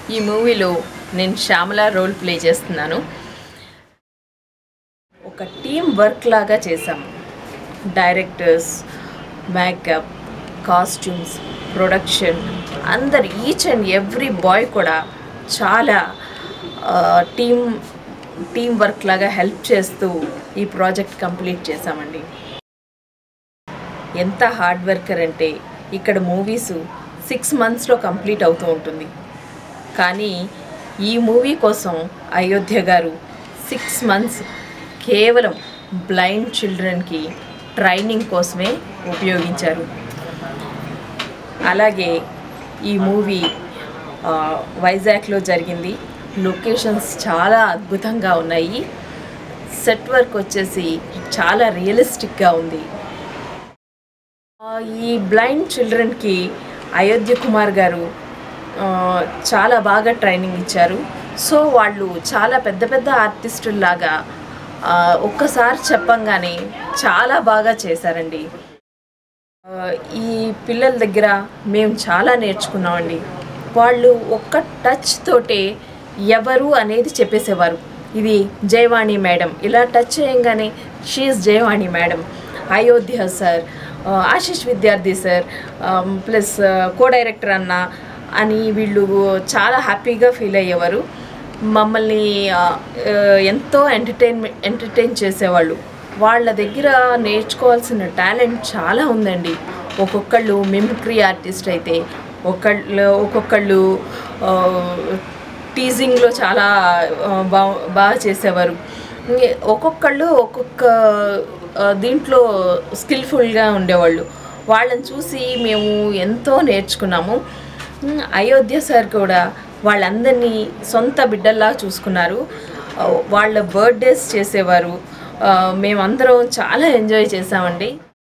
ఈ మూవీలో నేను శ్యామల రోల్ ప్లే చేస్తున్నాను ఒక టీం వర్క్ లాగా చేశాము డైరెక్టర్స్ మేకప్ కాస్ట్యూమ్స్ ప్రొడక్షన్ అందరు ఈచ్ అండ్ ఎవ్రీ బాయ్ కూడా చాలా టీం టీం వర్క్ లాగా హెల్ప్ చేస్తూ ఈ ప్రాజెక్ట్ కంప్లీట్ చేశామండి ఎంత హార్డ్ వర్కర్ అంటే ఇక్కడ మూవీస్ సిక్స్ మంత్స్లో కంప్లీట్ అవుతూ ఉంటుంది కానీ ఈ మూవీ కోసం అయోధ్య గారు సిక్స్ మంత్స్ కేవలం బ్లైండ్ చిల్డ్రన్కి ట్రైనింగ్ కోసమే ఉపయోగించారు అలాగే ఈ మూవీ ఆ, వైజాగ్లో జరిగింది లొకేషన్స్ చాలా అద్భుతంగా ఉన్నాయి సెట్ వర్క్ వచ్చేసి చాలా రియలిస్టిక్గా ఉంది ఆ, ఈ బ్లైండ్ చిల్డ్రన్కి అయోధ్య కుమార్ గారు ఆ, చాలా బాగా ట్రైనింగ్ ఇచ్చారు సో వాళ్ళు చాలా పెద్ద పెద్ద ఆర్టిస్టుల్లాగా ఆ, ఒక్కసారి చెప్పంగానే చాలా బాగా చేశారండి ఆ, ఈ పిల్లల దగ్గర మేము చాలా నేర్చుకున్నామండి వాళ్ళు ఒక్క టచ్ తోటే ఎవరు అనేది చెప్పేసేవారు ఇది జయవాణి మేడం ఇలా టచ్ చేయంగానే షీఈ్ జయవాణి మేడం అయోధ్య సార్ ఆ, ఆశిష్ విద్యార్థి సార్ ప్లస్ కో డైరెక్టర్ అన్న అని వీళ్ళు చాలా హ్యాపీగా ఫీల్ అయ్యేవారు మమ్మల్ని ఆ, ఆ, ఎంతో ఎంటర్టైన్మెంట్ ఎంటర్టైన్ చేసేవాళ్ళు వాళ్ళ దగ్గర నేర్చుకోవాల్సిన టాలెంట్ చాలా ఉందండి ఒక్కొక్కళ్ళు మిమిక్రీ ఆర్టిస్ట్ అయితే ఒకళ్ళు ఒక్కొక్కళ్ళు ఆ, టీజింగ్లో చాలా ఆ, బా బాగా చేసేవారు ఇంకే ఒక్కొక్కళ్ళు ఒక్కొక్క ఆ, దీంట్లో స్కిల్ఫుల్గా ఉండేవాళ్ళు వాళ్ళని చూసి మేము ఎంతో నేర్చుకున్నాము ఉమ్, అయోధ్య సార్ కూడా వాళ్ళందరినీ సొంత బిడ్డల్లా చూసుకున్నారు ఆ, వాళ్ళ బర్త్డేస్ చేసేవారు ఆ, మేమందరం చాలా ఎంజాయ్ చేసామండి